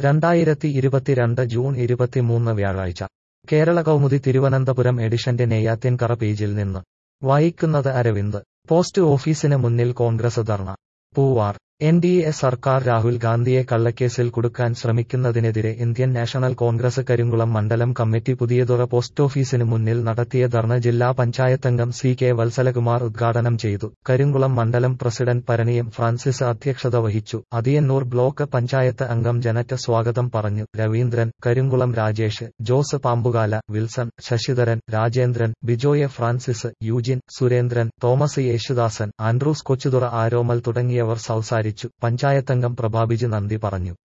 രണ്ടായിരത്തി ഇരുപത്തിരണ്ട് ജൂൺ ഇരുപത്തിമൂന്ന് വ്യാഴാഴ്ച കേരള കൗമുദി തിരുവനന്തപുരം എഡിഷന്റെ നെയ്യാറ്റിൻകറ പേജിൽ നിന്ന് വായിക്കുന്നത് അരവിന്ദ് പോസ്റ്റ് ഓഫീസിന് മുന്നിൽ Congress dharna Poovar N D A സർക്കാർ രാഹുൽ ഗാന്ധിയെ കള്ളക്കേസിൽ കുടുക്കാൻ ശ്രമിക്കുന്നതിനെതിരെ ഇന്ത്യൻ നാഷണൽ കോൺഗ്രസ് കരിങ്കുളം മണ്ഡലം കമ്മിറ്റി പുതിയതുറ പോസ്റ്റ് ഓഫീസിന് മുന്നിൽ നടത്തിയ ധർണ ജില്ലാ പഞ്ചായത്തംഗം സി കെ വത്സലകുമാർ ഉദ്ഘാടനം ചെയ്തു കരിങ്കുളം മണ്ഡലം പ്രസിഡന്റ് പരണിയം ഫ്രാൻസിസ് അധ്യക്ഷത വഹിച്ചു അതിയന്നൂർ ബ്ലോക്ക് പഞ്ചായത്ത് അംഗം ജനറ്റ് സ്വാഗതം പറഞ്ഞു Raveendran Karinkulam Rajesh Jose Pambukala Wilson Sasidharan Rajendran Bijoy Francis Eugene Surendran Thomas Yesudasan Andrews Kochuthura Aromal തുടങ്ങിയവർ സംസാരിച്ചു പഞ്ചായത്തംഗം പ്രഭാബിജി നന്ദി പറഞ്ഞു